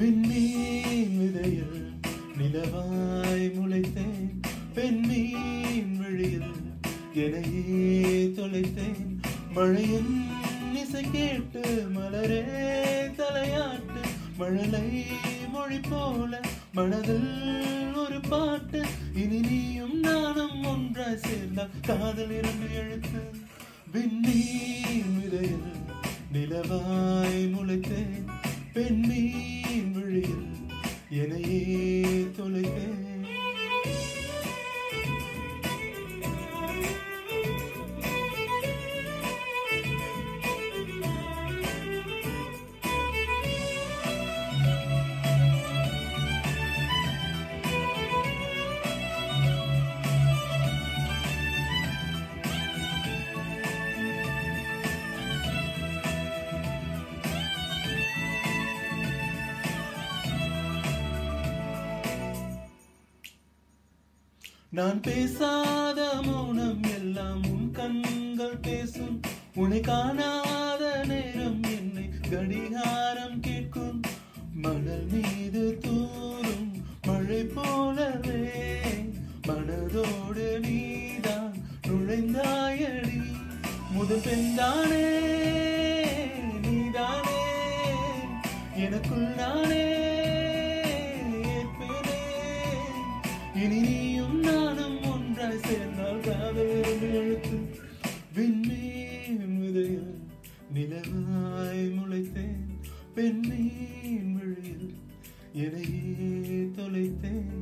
விண்மீன் விதையில் நிலவாய் முளைத்தேன் பெண்மீன் விழியில் எனையே தொலைத்தேன் மழையின் இசை கேட்டு மலரே தலையாட்டு மழலை மொழி போல மனதில் ஒரு பாட்டு இனி நீயும் நானும் ஒன்றாய் சேர்ந்தால் காதல் இரண்டு எழுத்து விண்ணீர் விதையில் நிலவாய் முளைத்தேன் பெண்மீன் விழியில் எனையே தொலைத்தேன் நான் பேசாத மௌனம் எல்லாம் உன் கண்கள் பேசும் உன்னை காணாத நேரம் என்னை கடிகாரம் கேட்கும் மணல் மீது தூரும் மழை போலவே மனதோடு நீதான் நுழைந்தாயடி முதல் பெண்தானே நீதானே எனக்குள் நானே ஏற்பேனே இனி நீயும் நானும் ஒன்றாய் சேர்ந்தால் காதல் இரண்டு எழுத்து விண்மீன் விதையில் நிலவாய் முளைத்தேன் பெண்மீன் விழியில் எனையே தொலைத்தேன்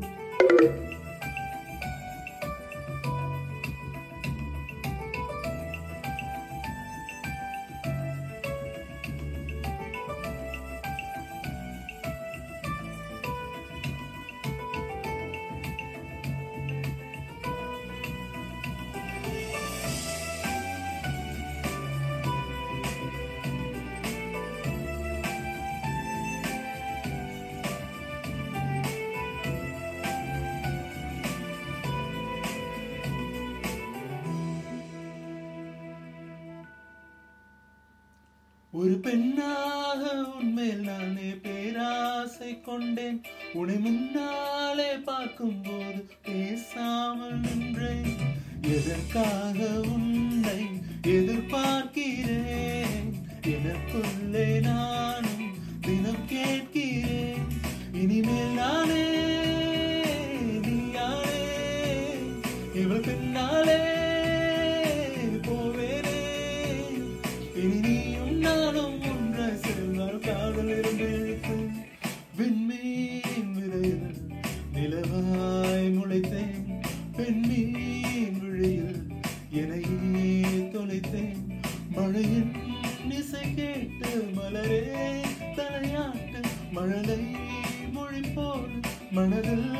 ஒரு பெண்ணாக உன்மேல் நானே பேராசை கொண்டேன் உன்னை முன்னாலே பார்க்கும்போது பேசாமல் நின்றேன் எதற்காக உன்னை எதிர்பார்க்கிறேன் எனக்குள்ளே நானும் தினம் கேட்கிறேன் இனிமேல் நானே நீயானே இவள் பின்னாலே போவேனே இனி நீயும் நானும் ஒன்றாய் சேர்ந்தால் காதல் இருந்து இழுத்து விண்மீன் விதையில் நிலவாய் முளைத்தேன் பெண்மீன் விழியில் எனையே தொலைத்தேன் மழையின் இசை கேட்டு மலரே தலையாட்டு மழலை மொழி போல் மனதில்